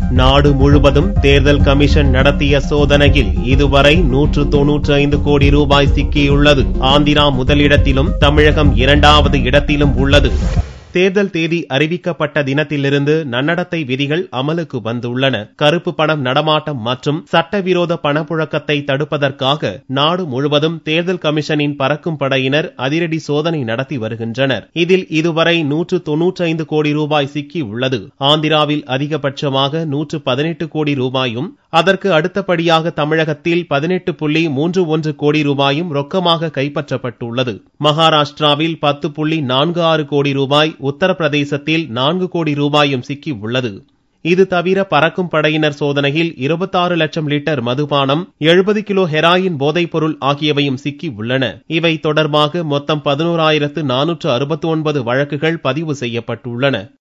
நாடு முழுவதும் தேர்தல் கமிஷன் நடத்திய சோதனையில் இதுவரை நூற்று தொன்னூற்று ஐந்து கோடி ரூபாய் சிக்கியுள்ளது ஆந்திரா முதலிடத்திலும் தமிழகம் இரண்டாவது இடத்திலும் உள்ளது தேர்தல் தேதி அறிவிக்கப்பட்ட தினத்திலிருந்து நன்னடத்தை விதிகள் அமலுக்கு வந்துள்ளன கருப்பு பணம் நடமாட்டம் மற்றும் சட்டவிரோத பணப்புழக்கத்தை தடுப்பதற்காக நாடு முழுவதும் தேர்தல் கமிஷனின் பறக்கும் படையினர் அதிரடி சோதனை நடத்தி வருகின்றனர் இதில் இதுவரை நூற்று தொன்னூற்றி ஐந்து கோடி ரூபாய் சிக்கி உள்ளது ஆந்திராவில் அதிகபட்சமாக நூற்று பதினெட்டு கோடி ரூபாயும் அதற்கு அடுத்தபடியாக தமிழகத்தில் பதினெட்டு புள்ளி மூன்று ஒன்று கோடி ரூபாயும் ரொக்கமாக கைப்பற்றப்பட்டுள்ளது மகாராஷ்டிராவில் பத்து புள்ளி நான்கு ஆறு கோடி ரூபாய் உத்தரப்பிரதேசத்தில் நான்கு கோடி ரூபாயும் சிக்கி உள்ளது இது தவிர பறக்கும் படையினர் சோதனையில் இருபத்தாறு லட்சம் லிட்டர் மதுபானம் எழுபது கிலோ ஹெராயின் போதைப்பொருள் ஆகியவையும் சிக்கி உள்ளன இவை தொடர்பாக மொத்தம் பதினோராயிரத்து நானூற்று அறுபத்தி ஒன்பது வழக்குகள் பதிவு செய்யப்பட்டுள்ளன